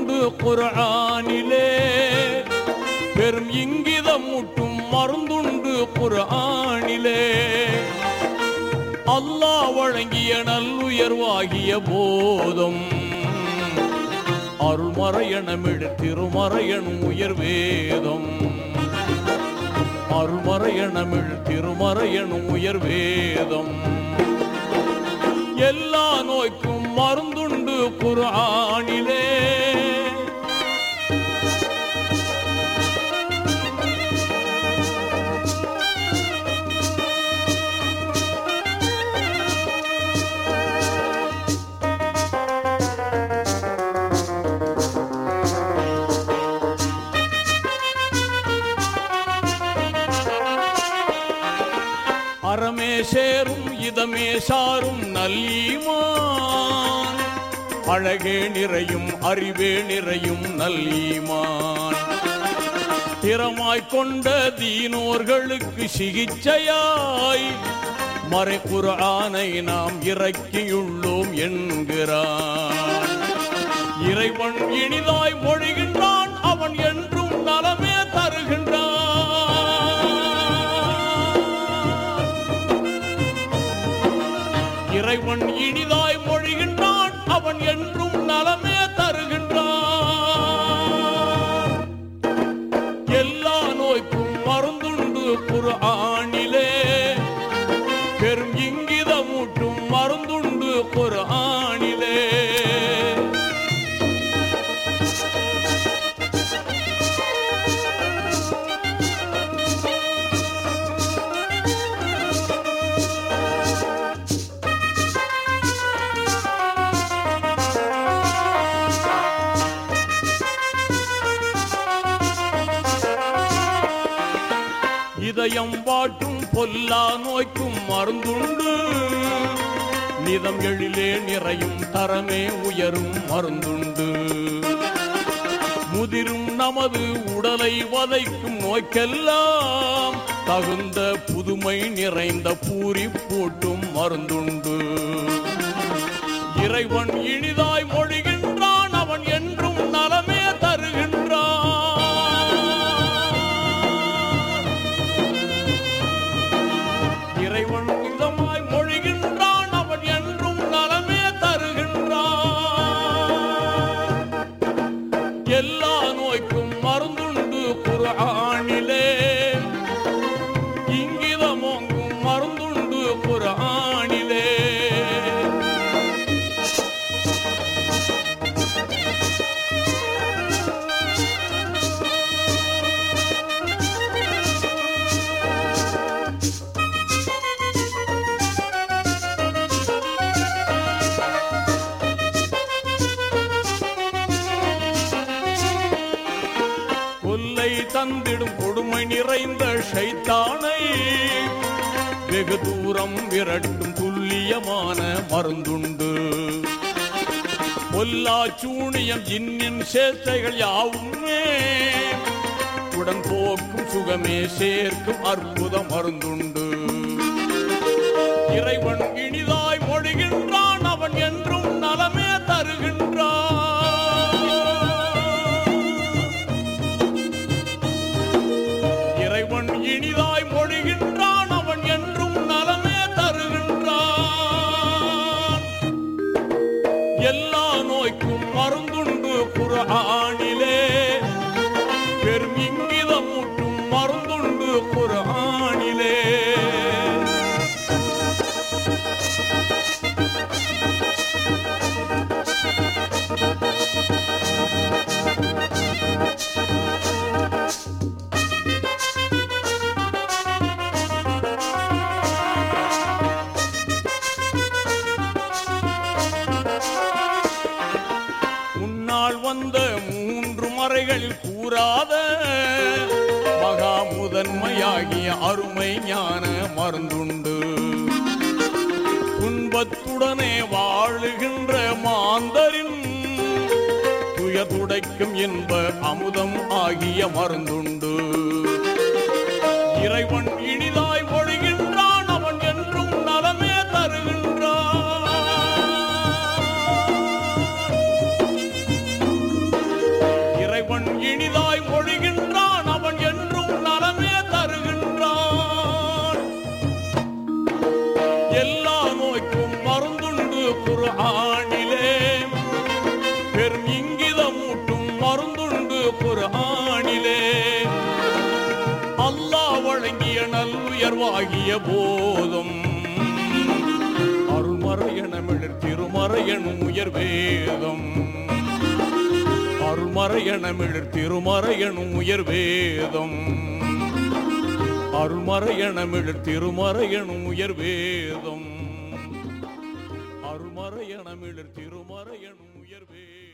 மருந்துண்டு குர்ஆனிலே பெரும் இங்கிதம் முட்டும் மருந்துண்டு குர்ஆனிலே அல்லாஹ் வழங்கிய நல்லுயர்வாகிய போதும் அருள்மறையணமிழ் திருமறையன் உயர் வேதம் அருள்மறையணமிழ் திருமறையன் உயர் வேதம் எல்லா நோய்க்கும் மருந்துண்டு குர்ஆனிலே அறமே சேரும் இதமே சாரும் நல்லீமான் அழகே நிறையும் அறிவே நிறையும் நல்லீமான் திறமாய்க் கொண்ட தீனோர்களுக்கு சிகிச்சையாய் மறை குர்ஆனை நாம் இறக்கியுள்ளோம் என்கிறான் இறைவன் இனிதாய் மொழிகின்றான் அவன் என்றும் நலமே தருகின்றான் இறைவன் இனிதாய் மொழிகின்றான் அவன் என்றும் நலமே தருகின்றான் எல்லா நோய்க்கும் மருந்துண்டு குர்ஆனிலே பெரும் இங்கிதமூட்டும் மருந்துண்டு குர்ஆனிலே இதயம் வாட்டும் பொல்லா நோய்க்கும் மருந்துண்டு நிதம் எழிலே நிறையும் தரமே உயரும் மருந்துண்டு முதிரும் நமது உடலை வதைக்கும் நோய்க்கெல்லாம் தகுந்த புதுமை நிறைந்த பூரி பூட்டும் மருந்துண்டு இறைவன் இனிதாய் மொழிகின்றான் அவன் என்றும் நலமே தருகின்றான் இறைவன் இதமாய் மொழிகின்றான் அவன் என்றும் நலமே தருகின்றான் எல்லா நோய்க்கும் மருந்துண்டு குர்ஆனிலே இங்கிதமோங்கும் மருந்துண்டு குர்ஆனிலே கொல்லை தந்திடும் கொடுமை நிறைந்த ஷைத்தானை வெகு தூரம் விரட்டும் துல்லியமான மருந்துண்டு பொல்லா சூனியம் ஜின்னின் சேட்டைகள் யாவுமே உடன் போக்கும் சுகமே சேர்க்கும் அற்புத மருந்துண்டு இறைவன் இனிதாய் மொழிகின்றான் அவன் என்றும் நலமே தருகின்றான் இறைவன் இனிதாய் மொழிகின்றான் அவன் என்றும் நலமே தருகின்றான் எல்லா நோய்க்கும் மருந்துண்டு குர்ஆனிலே பெரும் இங்கிதம் ஊட்டும் மருந்துண்டு குர்ஆனிலே முன்னால் வந்த மூன்று மறைகளில் கூறாத மகா முதன்மையாகிய அருமை ஞான மருந்துண்டு துன்பத்துடனே வாழுகின்ற மாந்தரின் துய துடைக்கும் என்ப அமுதம் ஆகிய மருந்துண்டு இறைவன் இனிதாய் மொழிகின்றான் அவன் என்றும் நலமே தருகின்றான் உருவாகிய போதும் அருள்மறையனமிழர் திருமறையனும் உயர் வேதம் அருள்மறையனமிழர் திருமறையனும் உயர் வேதம் அருள்மறையனமிழர் திருமறையனும் உயர் வேதம் அருள்மறையனமிழர் திருமறையனும் உயர் வேதம்